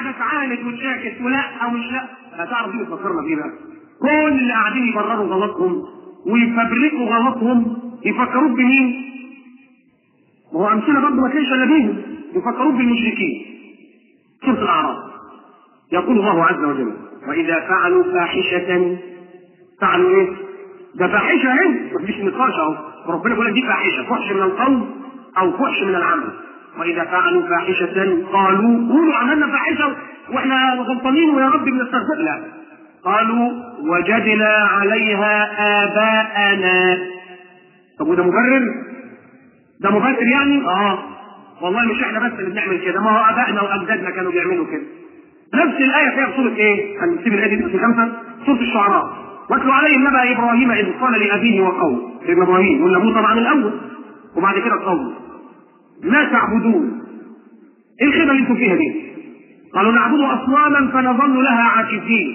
قاعده تعاند وتشاكس ولا او مش لا هتعرف دي بتفكرنا بيه بقى كل اللي قاعدين يبرروا غلطهم ويفبركوا غلطهم يفكروك بمين؟ ما هو امثله برضه ما كانش الا بيهم يفكروك بالمشركين سوره الاعراف يقول الله عز وجل واذا فعلوا فاحشه فعلوا ايه؟ ده فاحشه اهي مفيش نقاش اهو ربنا بيقول لك دي فاحشه فحش من القول او فحش من العمل واذا فعلوا فاحشه قالوا قولوا عملنا فاحشه واحنا غلطانين ويا رب بنستغفر لا قالوا وجدنا عليها اباءنا طب وده مبرر؟ ده مبرر يعني؟ اه والله مش احنا بس اللي بنعمل كده ما هو ابائنا واجدادنا كانوا بيعملوا كده نفس الايه فيها في سوره ايه؟ هنسيب الايه دي في خمسه سوره الشعراء واتلو عليهم نبأ ابراهيم اذ قال لابيه وقومه سيدنا ابراهيم قلنا ابوه طبعا الاول وبعد كده قومه ما تعبدون ايه الخيبه اللي انتم فيها دي؟ قالوا نعبد اصناما فنظل لها عاكفين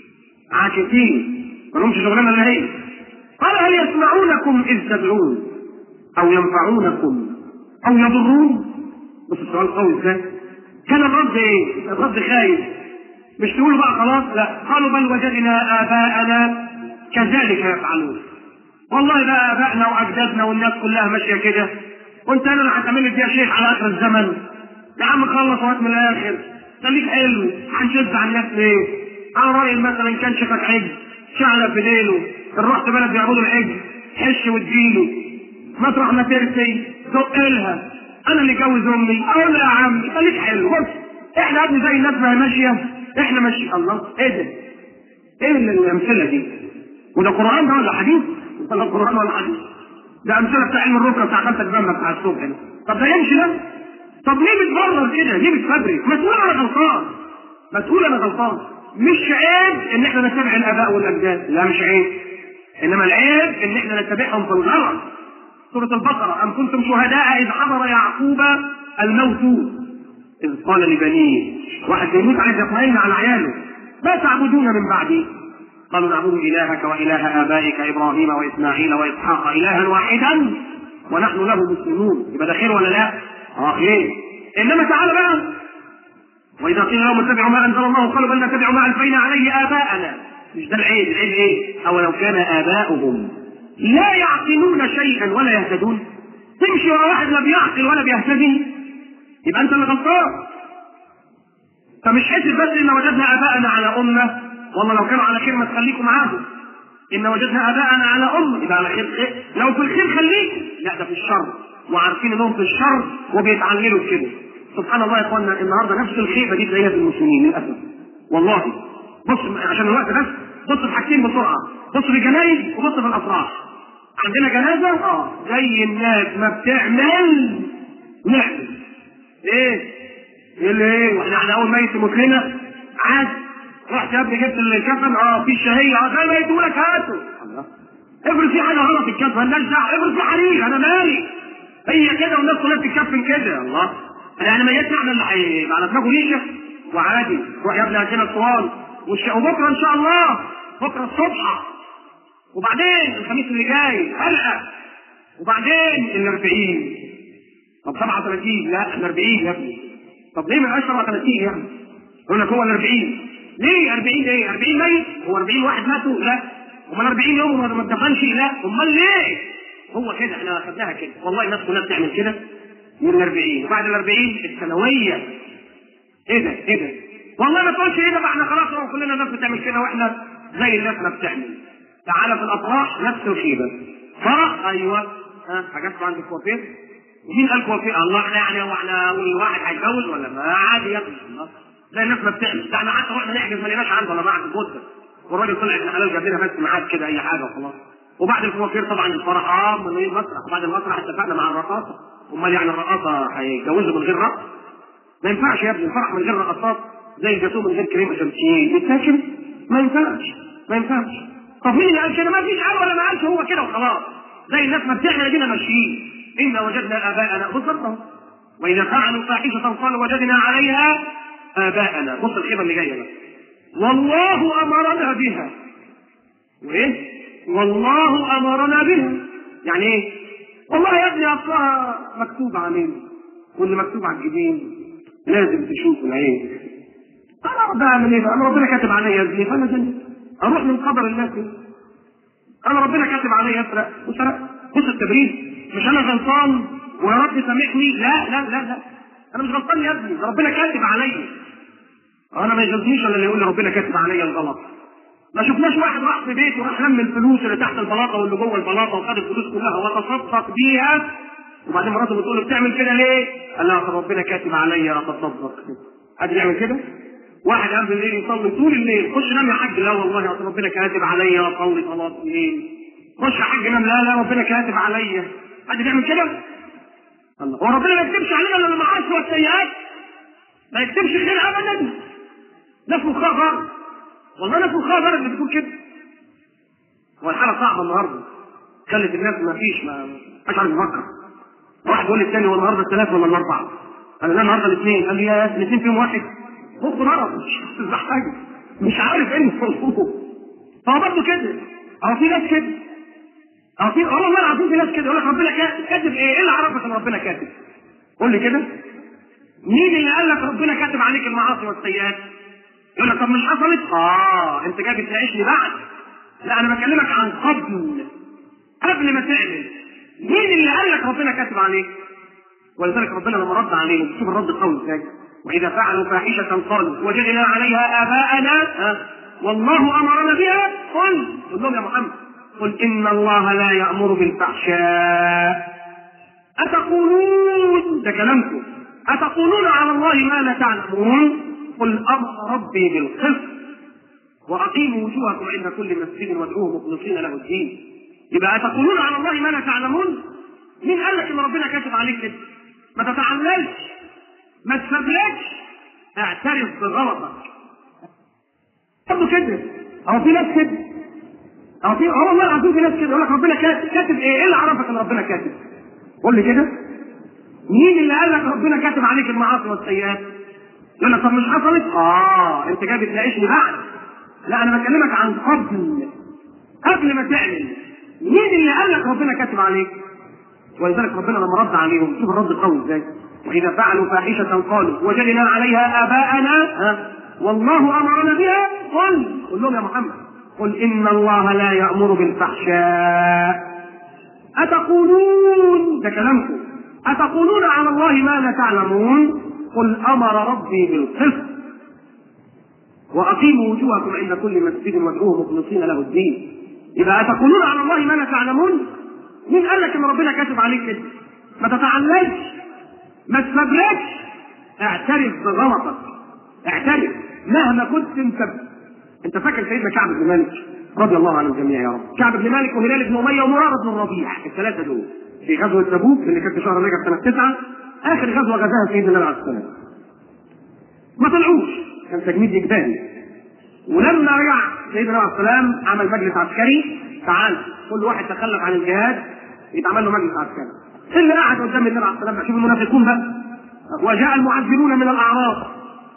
عاكفين ما لهمش شغلانه الا هي قال هل يسمعونكم اذ تدعون او ينفعونكم او يضرون بس السؤال قوي ازاي؟ كان الرد ايه؟ الرد خايف مش تقولوا بقى خلاص لا قالوا بل وجدنا اباءنا كذلك يفعلون والله بقى ابائنا واجدادنا والناس كلها ماشيه كده وانت انا اللي هتعمل لي فيها شيخ على اخر الزمن يا عم خلص وقت من الاخر خليك حلو هنشد على الناس ليه؟ انا رايي مثلا كان شافك عجل شعلة في ليله ان رحت بلد بيعبدوا العجل حش واديله مطرح ما ترسي زق لها انا اللي جوز امي اقول يا عم خليك حلو بص احنا يا ابني زي الناس ما هي ماشيه احنا ماشي الله ايه ده؟ ايه الامثله دي؟ وده قران ده ولا حديث؟ ولا قران ولا حديث؟ ده امثله بتاع علم الركبه بتاع خمسه جنبه بتاع الصبح ده طب ده يمشي ده؟ طب ليه بتبرر كده؟ ليه بتفبرك؟ ما تقول انا غلطان ما تقول انا غلطان مش عيب ان احنا نتبع الاباء والاجداد لا مش عيب انما العيب ان احنا نتبعهم في الغلط سورة البقرة أم كنتم شهداء إذ حضر يعقوب الموت إذ قال لبنيه واحد بيموت عايز يطمئن على عياله ما تعبدون من بعدي قالوا نعبد إلهك وإله آبائك إبراهيم وإسماعيل وإسحاق إلها واحدا ونحن له مسلمون يبقى ده خير ولا لا؟ اه خير إنما تعالى بقى وإذا قيل لهم اتبعوا ما أنزل الله قالوا بل نتبع ما ألفينا عليه آباءنا مش ده العيب العيب إيه؟ أولو كان آباؤهم لا يعقلون شيئا ولا يهتدون تمشي ورا واحد لا بيعقل ولا بيهتدي يبقى انت اللي غلطان فمش حسب بس ان وجدنا اباءنا على امه والله لو كانوا على خير ما تخليكم معاهم ان وجدنا اباءنا على امه يبقى على خير خير لو في الخير خليكم لا ده في الشر وعارفين انهم في الشر وبيتعللوا كده سبحان الله يا اخوانا النهارده نفس الخيبه دي تلاقيها في المسلمين للاسف والله بص عشان الوقت بس بص في حاجتين بسرعه بص في الجنايز وبص في الافراح عندنا جنازه اه زي الناس ما بتعمل نعمل ايه اللي ايه واحنا على اول ميت يموت لنا عاد رحت يا ابني جبت الكفن اه في الشهيه اه زي ما يدوا لك هاته الله افرض في حاجه غلط في الكفن مالناش دعوه افرض في حريق انا مالي هي كده والناس كلها بتتكفن كده الله يعني ميت نعمل على دماغه ريشه وعادي روح يا ابني عندنا الطوال وبكره ان شاء الله بكره الصبح وبعدين الخميس اللي جاي حلقه وبعدين ال 40 طب 37 لا ال 40 يا ابني طب ليه ما يبقاش 37 يعني؟ يقول لك هو ال 40 ليه 40 ايه؟ 40 ميت؟ هو 40 واحد ماتوا؟ لا امال 40 يوم ما اتدفنش؟ لا امال ليه؟ هو كده احنا اخدناها كده والله الناس كلها بتعمل كده من ال 40 وبعد ال 40 الثانويه ايه ده؟ ايه ده؟ والله ما تقولش ايه ده بقى احنا خلاص كلنا الناس بتعمل كده واحنا زي الناس ما بتعمل تعالى في الافراح نفس الخيبه فرح ايوه ها حاجات عند الكوافير ومين قال كوافير الله احنا يعني هو احنا واحد هيتجوز ولا ما عادي يا ابني الله زي الناس ما بتعمل ده احنا حتى واحنا نحجز ما لقيناش عنده ولا بعد الجثه والراجل طلع ابن حلال جاب لنا بس معاد كده اي حاجه وخلاص وبعد الكوافير طبعا الفرح اه من المسرح وبعد المسرح اتفقنا مع الرقاصه امال يعني الرقاصه هيتجوزوا من غير رقص ما ينفعش يا ابني الفرح من غير رقصات زي الجاتوه من غير كريمه شمسيه يتاكل ما ينفعش ما ينفعش طب مين اللي قال كده؟ ما فيش قال ولا ما قالش هو كده وخلاص زي الناس ما بتعمل ادينا ماشيين انا وجدنا اباءنا بالظبط واذا فعلوا فاحشه قالوا وجدنا عليها اباءنا بص الخيبه اللي جايه بقى والله امرنا بها وايه؟ والله امرنا بها يعني ايه؟ والله يا ابني اصلها مكتوب علينا واللي مكتوب على الجبين لازم تشوف العين ده اعمل ايه بقى؟ انا ربنا كاتب عليا ازني فانا زني اروح من قدر الله فيه انا ربنا كاتب عليا اسرق وسرق بص التبرير مش انا غلطان ويا رب سامحني لا لا لا لا انا مش غلطان يا ابني ده ربنا كاتب عليا انا ما يغزنيش الا اللي يقول لي ربنا كاتب عليا الغلط ما شفناش واحد راح في بيته وراح لم الفلوس اللي تحت البلاطه واللي جوه البلاطه وخد الفلوس كلها وتصدق بيها وبعدين مراته بتقول له بتعمل كده ليه؟ قال لها طب ربنا كاتب عليا اتصدق حد يعمل كده؟ واحد قام بالليل يصلي طول الليل خش نام يا حاج لا والله اصل ربنا كاتب عليا اصلي صلاه الليل خش يا حاج نام لا لا ربنا كاتب عليا حد بيعمل كده؟ الله هو ربنا ما يكتبش علينا الا المعاصي والسيئات ما يكتبش خير ابدا ناس مخها غلط والله ناس مخها غلط اللي بتقول كده والحاله صعبه النهارده خلت الناس ما فيش ما مش عارف يفكر واحد يقول للثاني هو النهارده الثلاث ولا الاربعه؟ انا لا النهارده الاثنين قال لي يا الاثنين فيهم واحد مخه مرض مش حاسس حاجه مش عارف ايه الموضوع فهو برضه كده اهو في ناس كده اهو في والله العظيم في ناس كده يقول لك ربنا كاتب كاتب ايه؟ ايه اللي عرفك ان ربنا كاتب؟ قول لي كده مين اللي قال لك ربنا كاتب عليك المعاصي والسيئات؟ يقول لك طب مش حصلت؟ اه انت جاي بتناقشني بعد لا انا بكلمك عن قبل قبل ما تعمل مين اللي قال لك ربنا كاتب عليك؟ ولذلك ربنا لما رد عليهم شوف الرد قوي ازاي واذا فعلوا فاحشه قالوا وجدنا عليها اباءنا ها والله امرنا بها قل قل لهم يا محمد قل ان الله لا يامر بالفحشاء اتقولون ده كلامكم اتقولون على الله ما لا تعلمون قل امر ربي بالقسط واقيموا وجوهكم عند كل مسجد وادعوه مخلصين له الدين يبقى اتقولون على الله ما لا تعلمون مين قال لك ان ربنا كاتب عليك كده ما تتعللش ما تفبلكش اعترف بغلطك برضه كده هو في ناس كده هو في هو والله العظيم في ناس كده يقول لك ربنا كاتب كاتب ايه؟ ايه اللي عرفك ان ربنا كاتب؟ قول لي كده مين اللي قال لك ربنا كاتب عليك المعاصي والسيئات؟ يقول لك طب مش حصلت؟ اه انت جاي بتناقشني بعد لا انا بكلمك عن قبل قبل ما تعمل مين اللي قال لك ربنا كاتب عليك؟ ولذلك ربنا لما رد عليهم شوف الرد قوي ازاي واذا فعلوا فاحشه قالوا وجدنا عليها اباءنا ها والله امرنا بها قل قل لهم يا محمد قل ان الله لا يامر بالفحشاء اتقولون ده كلامكم اتقولون على الله ما لا تعلمون قل امر ربي بالقسط واقيموا وجوهكم عند كل مسجد وادعوه مخلصين له الدين اذا اتقولون على الله ما لا تعلمون مين قال لك ان ربنا كاتب عليك كده؟ ما تتعلمش ما تفبركش اعترف بغلطك اعترف مهما كنت انت انت فاكر سيدنا كعب بن مالك رضي الله عن الجميع يا رب كعب بن مالك وهلال بن اميه ومراره بن الربيع الثلاثه دول في غزوه تبوك اللي كانت في شهر رجب سنه تسعه اخر غزوه غزاها سيدنا النبي عليه السلام ما طلعوش كان تجميد اجباري ولما رجع سيدنا عليه السلام عمل مجلس عسكري تعال كل واحد تخلف عن الجهاد يتعمل له مجلس عسكري اللي قاعد قدام النبي عليه السلام شوف المنافقون بقى وجاء المعذرون من الاعراب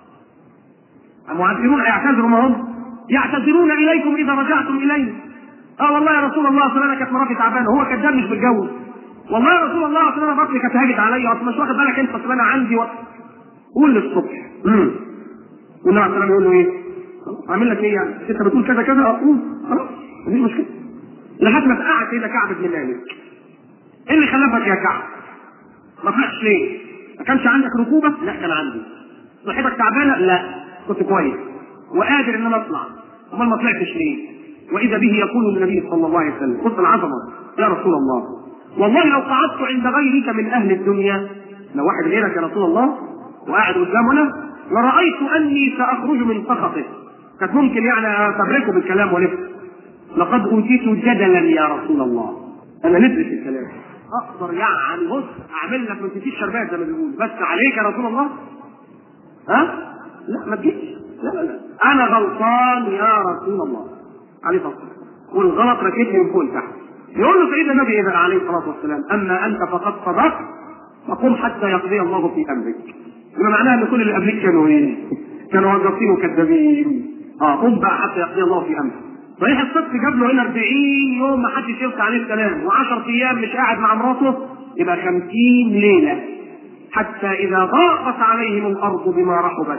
المعذرون يعتذروا ما هم يعتذرون اليكم اذا رجعتم اليه اه والله يا رسول الله اصل انا كانت مراتي تعبانه هو كذاب مش بتجوز والله يا رسول الله اصل انا بطني كانت هاجت عليا اصل مش واخد بالك انت اصل انا عندي وقت قول للصبح امم والنبي عليه السلام يقول له ايه؟ اعمل لك ايه يعني؟ انت بتقول كذا كذا اقول خلاص مفيش مشكله لحد ما تقعد سيدنا كعب بن مالك ايه اللي خلفك يا كعب؟ ما طلعتش ليه؟ ما كانش عندك ركوبه؟ لا كان عندي صحتك تعبانه؟ لا كنت كويس وقادر ان انا اطلع امال ما طلعتش ليه؟ واذا به يقول النبي صلى الله عليه وسلم قلت العظمه يا رسول الله والله لو قعدت عند غيرك من اهل الدنيا لو واحد غيرك يا رسول الله وقاعد قدامنا لرايت اني ساخرج من سخطه كانت ممكن يعني افرقه بالكلام ولف لقد اوتيت جدلا يا رسول الله انا ندرس الكلام اقدر يعني بص اعمل لك من تتيش شربات زي ما بيقولوا بس عليك يا رسول الله ها لا ما تجيش لا لا لا انا غلطان يا رسول الله عليه الصلاه والسلام والغلط ركبني من فوق لتحت يقول له سيدنا النبي اذا عليه الصلاه والسلام اما انت فقد صدقت فقم حتى يقضي الله في امرك بما معناه ان كل اللي قبلك كانوا ايه؟ كانوا وظيفين وكذابين اه قم بقى حتى يقضي الله في امرك صحيح الصدق جاب له هنا 40 يوم ما حدش يلقى عليه الكلام و10 ايام مش قاعد مع مراته يبقى 50 ليله حتى اذا ضاقت عليهم الارض بما رحبت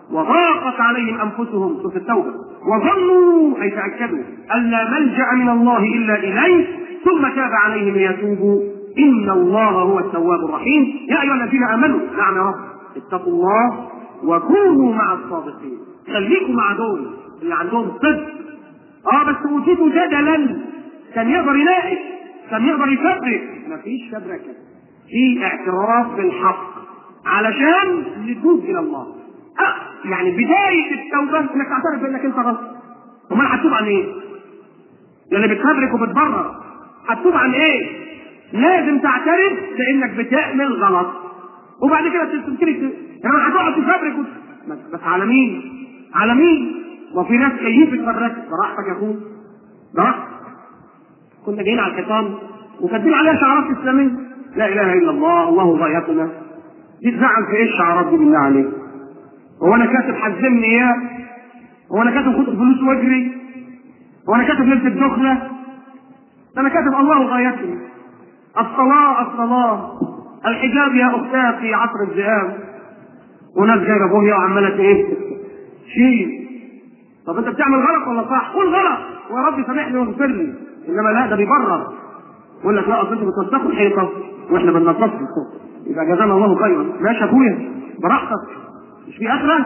وضاقت عليهم انفسهم سوره التوبه وظنوا اي تاكدوا ان لا ملجا من الله الا اليه ثم تاب عليهم ليتوبوا ان الله هو التواب الرحيم يا ايها الذين امنوا نعم يا رب اتقوا الله وكونوا مع الصادقين خليكم مع دول اللي عندهم صدق اه بس اوتيتوا جدلا كان يقدر يلاقي كان يقدر يفبرك مفيش فبركه في اعتراف بالحق علشان نتوب الى الله أه يعني بدايه التوبه انك تعترف بانك انت غلط امال هتتوب عن ايه؟ اللي بتفبرك وبتبرر هتتوب عن ايه؟ لازم تعترف بانك بتعمل غلط وبعد كده تبتدي يعني هتقعد تفبرك وت... بس, بس على مين؟ على مين؟ وفي ناس كيفة فبركة براحتك يا اخويا براحتك كنا جايين على الحيطان وكاتبين عليها شعارات اسلاميه لا اله الا الله الله غايتنا دي تزعل في ايه الشعارات دي بالله عليك؟ هو انا كاتب حزمني اياه؟ هو انا كاتب خد فلوس واجري؟ هو انا كاتب ليله الدخله؟ ده انا كاتب الله غايتنا الصلاة الصلاة الحجاب يا أختاه في عصر الذئاب وناس جايبة بوهية وعمالة إيه؟ شيء طب أنت بتعمل غلط ولا صح؟ قول غلط ويا رب سامحني واغفر لي إنما لا ده بيبرر يقول لك لا أصل أنتوا بتوسخوا الحيطة وإحنا بننظف يبقى جزانا الله خيرا ماشي يا أخويا براحتك مش في آخرة؟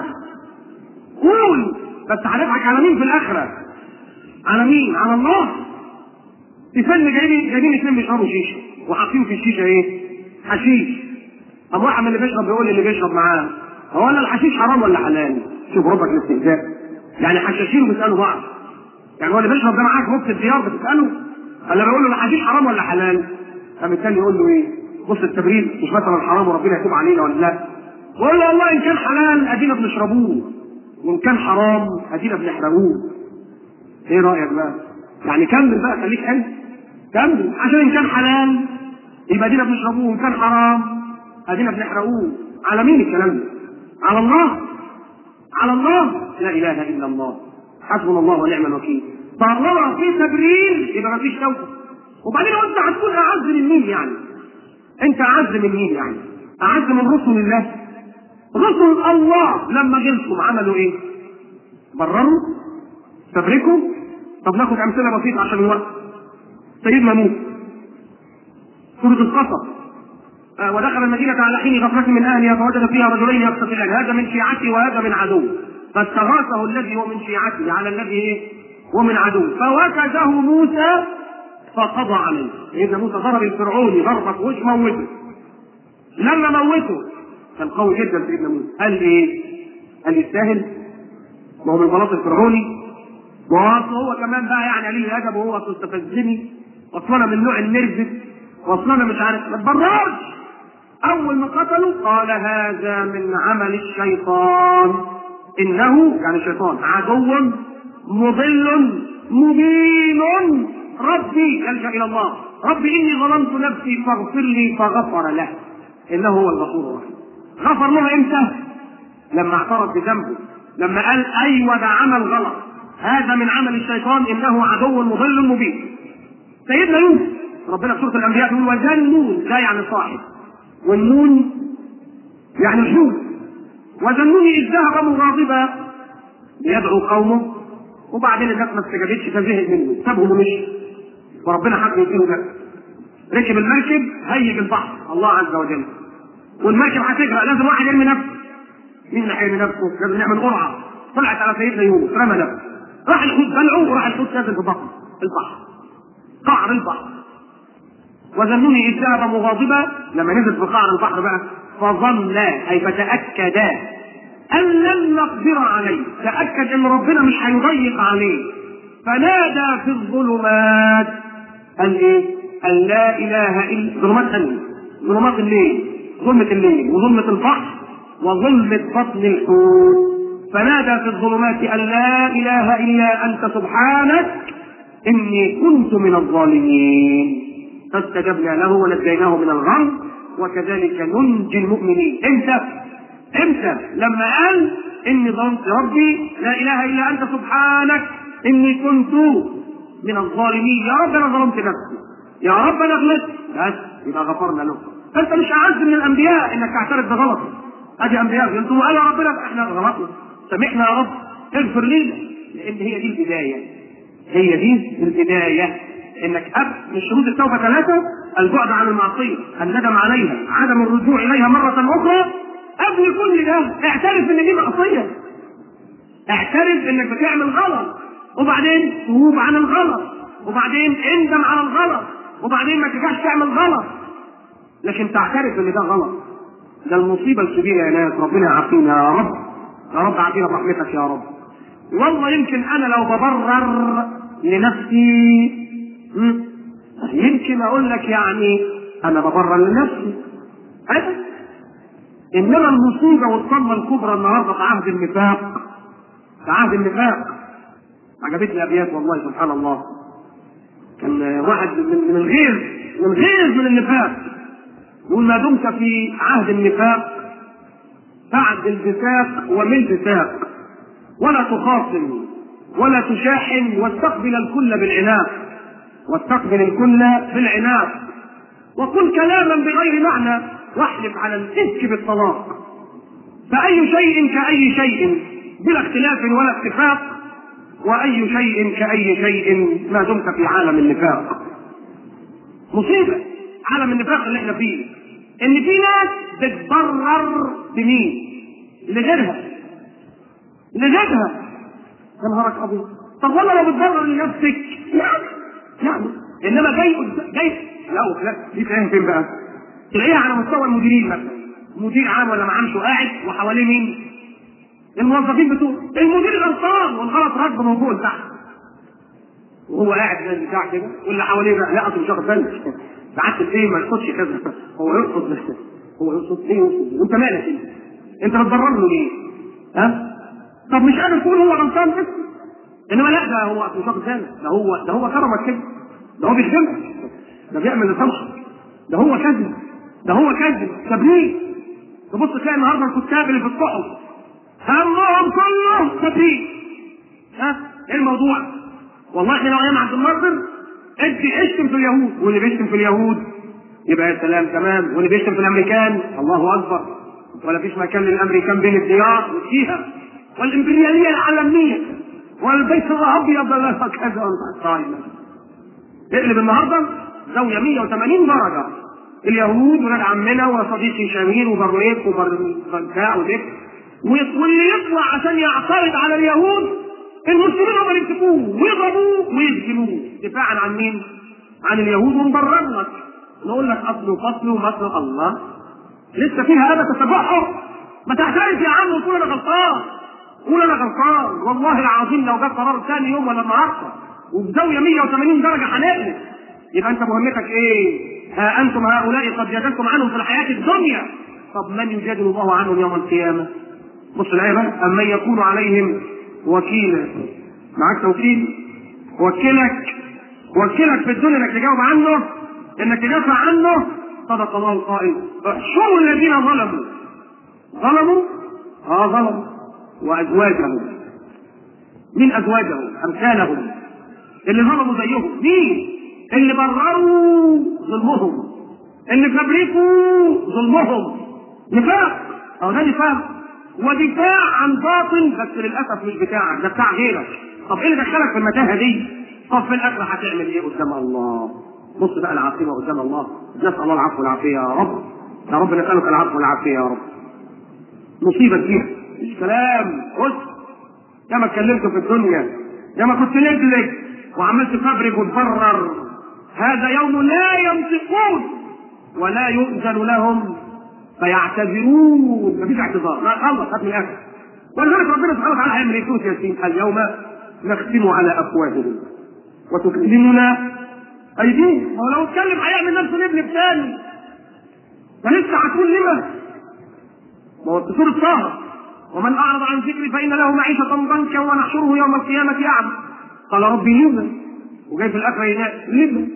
قول بس هنضحك على مين في الآخرة؟ على مين؟ على الله في فيلم جايبين جايبين اثنين بيشربوا شيشه وحاطين في الشيشه ايه؟ حشيش طب واحد من اللي بيشرب بيقول اللي بيشرب معاه هو انا الحشيش حرام ولا حلال؟ شوف ربك الاستهزاء يعني حشاشين بيسالوا بعض يعني هو اللي بيشرب ده معاك مفتي الديار بتساله ولا بيقول له الحشيش حرام ولا حلال؟ قام الثاني يقول له ايه؟ بص التبريد مش مثلا حرام وربنا يتوب علينا ولا لا؟ بقول له والله ان كان حلال ادينا بنشربوه وان كان حرام ادينا بنحرقوه ايه رايك بقى؟ يعني كمل بقى خليك حلو كمل عشان ان كان حلال يبقى ادينا بنشربوه وان كان حرام ادينا بنحرقوه على مين الكلام ده؟ على الله على الله لا اله الا الله حسبنا الله ونعم الوكيل طالما في تبرير يبقى ما فيش توبه وبعدين انت هتكون اعز من مين يعني؟ انت اعز من مين يعني؟ اعز من رسل الله رسل الله لما جلسوا عملوا ايه؟ برروا تبركوا طب ناخد امثله بسيطه عشان الوقت سيدنا موسى سورة القصص آه ودخل المدينة على حين غفلة من أهلها فوجد فيها رجلين يقتتلان هذا من شيعته وهذا من عدو فاستغاثه الذي هو من شيعته على الذي إيه؟ هو من عدو فوكزه موسى فقضى عليه سيدنا موسى ضرب الفرعوني ضربة في وش موته لما موته كان قوي جدا سيدنا موسى قال ايه؟ قال يستاهل ما هو من بلاط الفرعوني واصل هو كمان بقى يعني قليل الادب وهو اصل استفزني واصل انا من نوع النرفز واصل انا مش عارف ما تبررش اول ما قتلوا قال هذا من عمل الشيطان انه يعني الشيطان عدو مضل مبين ربي يلجا الى الله ربي اني ظلمت نفسي فاغفر لي فغفر له انه هو الغفور الرحيم غفر له امتى؟ لما اعترف بذنبه لما قال ايوه ده عمل غلط هذا من عمل الشيطان انه عدو مضل مبين سيدنا يوسف ربنا في سوره الانبياء يقول وذنون لا يعني صاحب والنون يعني الحوت وذنوني اذ ذهب مغاضبا ليدعو قومه وبعدين الناس ما استجابتش فزهق منه سابهم ومشي وربنا حق يقتله ده ركب المركب هيج البحر الله عز وجل والمركب هتغرق لازم واحد يرمي نفسه مين اللي هيرمي نفسه؟ لازم نعمل قرعه طلعت على سيدنا يونس رمى نفسه راح الحوت بلعه وراح الحوت نازل في بطن البحر قعر البحر وظنوني اذ ذهب مغاضبا لما نزل في قعر البحر بقى فظن اي فتاكدا ان لن نقدر عليه تاكد ان ربنا مش هيضيق عليه فنادى في الظلمات قال ايه؟ قال لا اله الا ظلمات ثانيه ظلمات الليل ظلمه الليل وظلمه البحر وظلمه بطن الحوت فنادى في الظلمات ان لا اله الا انت سبحانك اني كنت من الظالمين فاستجبنا له ونجيناه من الغم وكذلك ننجي المؤمنين امتى امتى لما قال اني ظلمت ربي لا اله الا انت سبحانك اني كنت من الظالمين يا رب انا ظلمت نفسي يا رب انا غلطت بس يبقى غفرنا له فانت مش اعز من الانبياء انك تعترف بغلطك ادي انبياء انتم قالوا يا ربنا احنا غلطنا سامحنا يا رب اغفر لنا لان هي دي البدايه هي دي البدايه انك أب من شروط التوبه ثلاثه البعد عن المعصيه الندم عليها عدم الرجوع اليها مره اخرى قبل كل ده اعترف ان دي معصيه اعترف انك بتعمل غلط وبعدين توب عن الغلط وبعدين اندم على الغلط وبعدين ما ترجعش تعمل غلط لكن تعترف ان ده غلط ده المصيبه الكبيره يا ناس ربنا يعافينا يا رب يا رب عافينا برحمتك يا رب والله يمكن انا لو ببرر لنفسي م? يمكن اقول لك يعني انا ببرر لنفسي أه؟ انما المصيبه والصدمه الكبرى النهارده في عهد النفاق في عهد النفاق عجبتني ابيات والله سبحان الله كان واحد من من الغيظ من الغيظ من النفاق يقول ما دمت في عهد النفاق فاعدل بساق ومل بساق ولا تخاصم ولا تشاحن واستقبل الكل بالعناد واستقبل الكل بالعناد وقل كلاما بغير معنى واحلف على الافك بالطلاق فأي شيء كأي شيء بلا اختلاف ولا اتفاق وأي شيء كأي شيء ما دمت في عالم النفاق مصيبة عالم النفاق اللي احنا فيه ان في ناس بتبرر بمين لغيرها لغيرها يا نهارك ابيض طب والله لو بتبرر لنفسك يعني يعني انما جاي قد- جاي لا لا دي فاهم فين بقى تلاقيها على مستوى المديرين مثلا مدير عام ولا معامشه قاعد وحواليه مين الموظفين بتوعه المدير غلطان والغلط راكبه من فوق لتحت وهو قاعد زي البتاع كده واللي حواليه بقى لا اصل مش واخد بالك ساعات ايه ما يقصدش كذا هو يقصد بس هو يقصد ايه يقصد وانت مالك انت انت بتبرر له ليه؟ ها؟ طب مش قادر تقول هو غلطان بس انما لا ده هو أصل مش واخد بالك ده هو ده هو كرمك كده ده هو بيخدمك ده بيعمل لصالحك ده هو كذب ده هو كذب تبرير تبص تلاقي النهارده الكتاب اللي في الصحف همهم كله تبرير ها ايه الموضوع؟ والله احنا لو ايام عبد الناصر ادي اشتم في اليهود واللي بيشتم في اليهود يبقى يا سلام تمام واللي بيشتم في الامريكان الله اكبر ولا فيش مكان للامريكان بين الديار وفيها والامبرياليه العالميه والبيت الابيض لا كذا طيب اقلب النهارده زاويه 180 درجه اليهود ولاد عمنا وصديقي شمير وبرويك وبركاء وذكر واللي يطلع عشان يعترض على اليهود المسلمين هم اللي يمسكوه ويضربوه ويسجنوه دفاعا عن مين؟ عن اليهود ونبرر لك نقول لك اصل وفصل ومثل الله لسه فيها ابدا تتبعه ما تعترف يا عم وتقول انا غلطان قول انا غلطان والله العظيم لو جه قرار ثاني يوم ولا النهارده وبزاويه 180 درجه هنقلب يبقى انت مهمتك ايه؟ ها انتم هؤلاء قد جادلتم عنهم في الحياه الدنيا طب من يجادل الله عنهم يوم القيامه؟ بص الايه بقى اما يكون عليهم وكيلا معاك توكيل وكلك وكلك في الدنيا انك تجاوب عنه انك تدافع عنه صدق الله القائل احشروا الذين ظلموا ظلموا اه ظلموا وازواجهم مين ازواجهم امثالهم اللي ظلموا زيهم مين اللي برروا ظلمهم اللي فبركوا ظلمهم نفاق او ده نفاق ودفاع عن باطل بس للاسف مش بتاعك ده بتاع غيرك طب ايه اللي دخلك في المتاهه دي طب في الاخره هتعمل ايه قدام الله بص بقى العاصمه قدام الله نسال الله العفو والعافيه يا رب يا رب نسالك العفو والعافيه يا رب مصيبه كبيره مش كلام بص يا ما اتكلمت في الدنيا يا ما كنت نجلد وعملت تفبرك وتبرر هذا يوم لا ينطقون ولا يؤذن لهم فيعتذرون مفيش اعتذار لا خلص هات من الاخر ولذلك ربنا سبحانه وتعالى هيعمل ايه في ياسين اليوم نختم على افواههم وتكلمنا ايديهم هو لو اتكلم هيعمل نفسه ابن الثاني فلسه هتقول لما ما هو في سوره طه ومن اعرض عن ذكري فان له معيشه ضنكا ونحشره يوم القيامه اعمى قال ربي لما وجاي في الاخره ينادي لما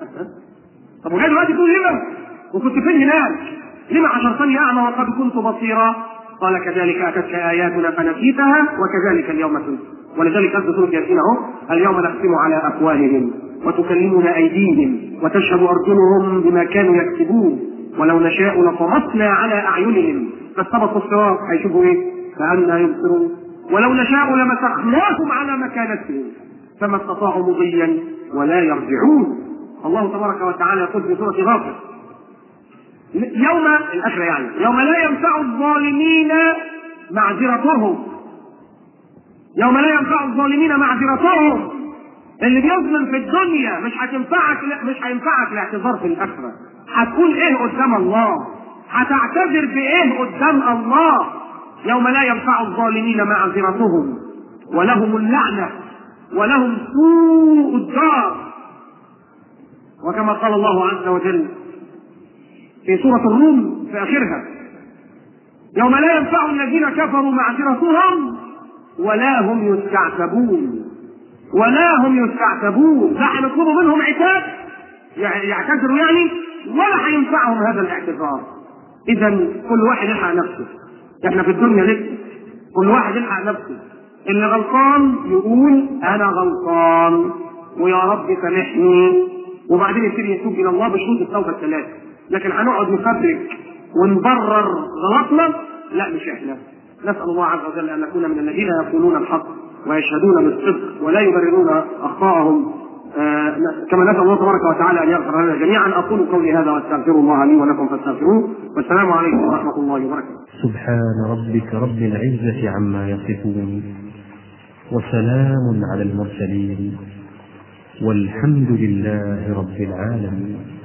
طب وجاي دلوقتي تقول لما وكنت فين هناك لما حشرتني اعمى وقد كنت بصيرا قال كذلك اتتك اياتنا فنسيتها وكذلك اليوم تنسى ولذلك قد سوره ياسين اهو اليوم نختم على افواههم وتكلمنا ايديهم وتشهد ارجلهم بما كانوا يكسبون ولو نشاء لطمسنا على اعينهم فاستبقوا الصراط هيشوفوا ايه؟ فأنا يبصرون ولو نشاء لمسخناهم على مكانتهم فما استطاعوا مضيا ولا يرجعون الله تبارك وتعالى يقول في سورة غافر يوم الآخرة يعني يوم لا ينفع الظالمين معذرتهم يوم لا ينفع الظالمين معذرتهم اللي بيظلم في الدنيا مش هتنفعك مش هينفعك الاعتذار في الآخرة هتقول ايه قدام الله هتعتذر بايه قدام الله يوم لا ينفع الظالمين معذرتهم ولهم اللعنة ولهم سوء الدار وكما قال الله عز وجل في سورة الروم في آخرها يوم لا ينفع الذين كفروا معذرتهم ولا هم يستعتبون ولا هم يستعتبون لا هنطلبوا منهم عتاب يعتذروا يعني ولا هينفعهم هذا الاعتذار اذا كل واحد يلحق نفسه احنا في الدنيا لسه كل واحد يلحق نفسه اللي غلطان يقول انا غلطان ويا رب سامحني وبعدين يبتدي يتوب الى الله بشروط التوبه الثلاثه لكن هنقعد نفبرك ونبرر غلطنا لا مش احنا نسال الله عز وجل ان نكون من الذين يقولون الحق ويشهدون بالصدق ولا يبررون اخطاءهم آه كما نسال الله تبارك وتعالى ان يغفر لنا جميعا اقول قولي هذا واستغفر الله لي ولكم فاستغفروه والسلام عليكم ورحمه الله وبركاته. سبحان ربك رب العزه عما يصفون وسلام على المرسلين والحمد لله رب العالمين